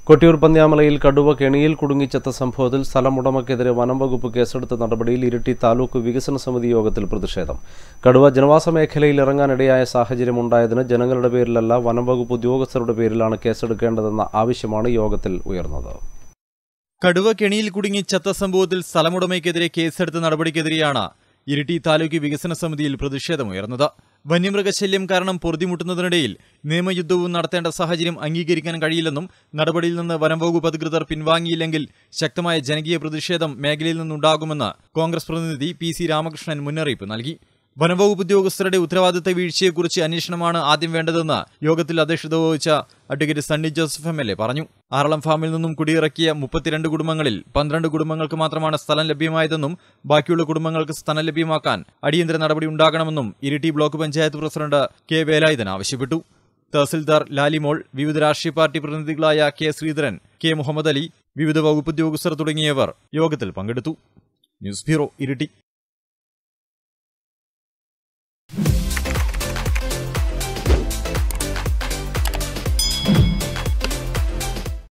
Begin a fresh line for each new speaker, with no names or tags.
കൊട്ടിയൂർ പന്ന്യാമലയിൽ കടുവ കെണിയിൽ കുടുങ്ങിച്ചെത്ത സംഭവത്തിൽ സ്ഥലമുടമയ്ക്കെതിരെ വനം വകുപ്പ് കേസെടുത്ത നടപടിയിൽ ഇരിട്ടി താലൂക്ക് വികസന സമിതി യോഗത്തിൽ പ്രതിഷേധം കടുവ ജനവാസ മേഖലയിൽ ഇറങ്ങാനിടയായ സാഹചര്യമുണ്ടായതിന് ജനങ്ങളുടെ പേരിലല്ല വനം വകുപ്പ് ഉദ്യോഗസ്ഥരുടെ പേരിലാണ് കേസെടുക്കേണ്ടതെന്ന ആവശ്യമാണ് യോഗത്തിൽ ഉയർന്നത്
കടുവ കെണിയിൽ കുടുങ്ങി ചത്ത സംഭവത്തിൽ സ്ഥലമുടമയ്ക്കെതിരെ കേസെടുത്ത നടപടിക്കെതിരെയാണ് ഇരിട്ടി താലൂക്ക് വികസന സമിതിയിൽ പ്രതിഷേധമുയർന്നത് വന്യമൃഗശല്യം കാരണം പൊറുതിമുട്ടുന്നതിനിടയിൽ നിയമയുദ്ധവും നടത്തേണ്ട സാഹചര്യം അംഗീകരിക്കാൻ കഴിയില്ലെന്നും നടപടിയിൽ നിന്ന് വനം വകുപ്പ് അധികൃതർ പിൻവാങ്ങിയില്ലെങ്കിൽ ശക്തമായ ജനകീയ പ്രതിഷേധം മേഖലയിൽ നിന്നുണ്ടാകുമെന്ന് കോൺഗ്രസ് പ്രതിനിധി പി സി രാമകൃഷ്ണൻ മുന്നറിയിപ്പ് നൽകി വനംവകുപ്പ് ഉദ്യോഗസ്ഥരുടെ ഉത്തരവാദിത്ത വീഴ്ചയെക്കുറിച്ച് അന്വേഷണമാണ് ആദ്യം വേണ്ടതെന്ന് യോഗത്തിൽ അധ്യക്ഷത വഹിച്ച advocate Sunny Joseph M L A പറഞ്ഞു ആറളം ഫാമിൽ നിന്നും കുടിയിറക്കിയ മുപ്പത്തിരണ്ട് കുടുംബങ്ങളിൽ പന്ത്രണ്ട് കുടുംബങ്ങൾക്ക് മാത്രമാണ് സ്ഥലം ലഭ്യമായതെന്നും ബാക്കിയുള്ള കുടുംബങ്ങൾക്ക് സ്ഥലം ലഭ്യമാക്കാൻ അടിയന്തര നടപടി ഉണ്ടാകണമെന്നും Iritty block panchayat president K Velayudhan ആവശ്യപ്പെട്ടു തഹസിൽദാർ ലാലിമോൾ വിവിധ രാഷ്ട്രീയ പാർട്ടി പ്രതിനിധികളായ കെ ശ്രീധരൻ കെ മുഹമ്മദ് അലി വിവിധ വകുപ്പ് ഉദ്യോഗസ്ഥർ തുടങ്ങിയവർ യോഗത്തിൽ പങ്കെടുത്തു ന്യൂസ് ബ്യൂറോ ഇരിട്ടി